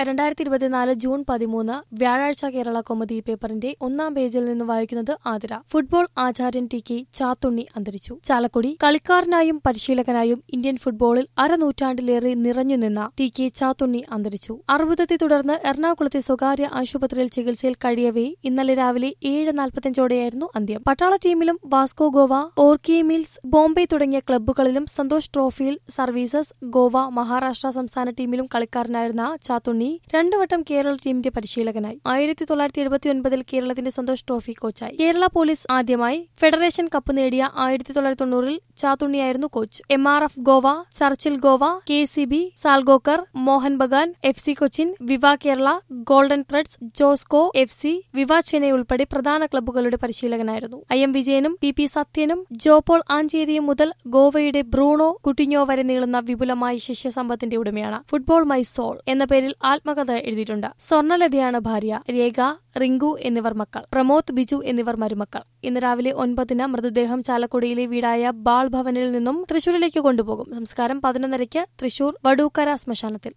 രണ്ടായിരത്തി ഇരുപത്തിനാല് ജൂൺ പതിമൂന്ന് വ്യാഴാഴ്ച കേരള കോമഡി പേപ്പറിന്റെ ഒന്നാം പേജിൽ നിന്ന് വായിക്കുന്നത് ആതിര ഫുട്ബോൾ ആചാര്യൻ ടി കെ ചാത്തുണ്ണി അന്തരിച്ചു ചാലക്കുടി കളിക്കാരനായും പരിശീലകനായും ഇന്ത്യൻ ഫുട്ബോളിൽ അരനൂറ്റാണ്ടിലേറെ നിറഞ്ഞു നിന്ന ടി കെ ചാത്തുണ്ണി അന്തരിച്ചു അർബുദത്തെ തുടർന്ന് എറണാകുളത്തെ സ്വകാര്യ ആശുപത്രിയിൽ ചികിത്സയിൽ കഴിയവേ ഇന്നലെ രാവിലെ ഏഴ് നാൽപ്പത്തിയഞ്ചോടെയായിരുന്നു അന്ത്യം പട്ടാള ടീമിലും വാസ്കോ ഗോവ ഓർക്കി മിൽസ് ബോംബെ തുടങ്ങിയ ക്ലബ്ബുകളിലും സന്തോഷ് ട്രോഫിയിൽ സർവീസസ് ഗോവ മഹാരാഷ്ട്ര സംസ്ഥാന ടീമിലും കളിക്കാരനായിരുന്ന ചാത്തുണ്ണി രണ്ടു വട്ടം കേരള ടീമിന്റെ പരിശീലകനായി ആയിരത്തി തൊള്ളായിരത്തി എഴുപത്തി ഒൻപതിൽ കേരളത്തിന്റെ സന്തോഷ് ട്രോഫി കോച്ചായി കേരള പോലീസ് ആദ്യമായി ഫെഡറേഷൻ കപ്പ് നേടിയ ആയിരത്തി തൊള്ളായിരത്തി തൊണ്ണൂറിൽ ചാത്തുണ്ണിയായിരുന്നു coach M R F Goa Churchill Goa K C B Salgaocar Mohun Bagan F C Cochin Viva Kerala golden threads Josco F C Viva Chennai ഉൾപ്പെടെ പ്രധാന ക്ലബ്ബുകളുടെ പരിശീലകനായിരുന്നു ഐ എം വിജയനും പി പി സത്യനും ജോപോൾ ആഞ്ചേരിയും മുതൽ ഗോവയുടെ ബ്രൂണോ കുട്ടിഞ്ഞോ വരെ നീളുന്ന വിപുലമായ ശിഷ്യസമ്പത്തിന്റെ ഉടമയാണ് ഫുട്ബോൾ മൈ സോൾ എന്ന പേരിൽ ആത്മകഥ എഴുതിയിട്ടുണ്ട് സ്വർണലതയാണ് ഭാര്യ രേഖ റിങ്കു എന്നിവർ മക്കൾ പ്രമോദ് ബിജു എന്നിവർ മരുമക്കൾ ഇന്ന് രാവിലെ ഒൻപതിന് മൃതദേഹം ചാലക്കുടിയിലെ വീടായ ബാൾ ഭവനിൽ നിന്നും തൃശൂരിലേക്ക് കൊണ്ടുപോകും സംസ്കാരം പതിനൊന്നരയ്ക്ക് തൃശൂർ വടൂക്കര ശ്മശാനത്തിൽ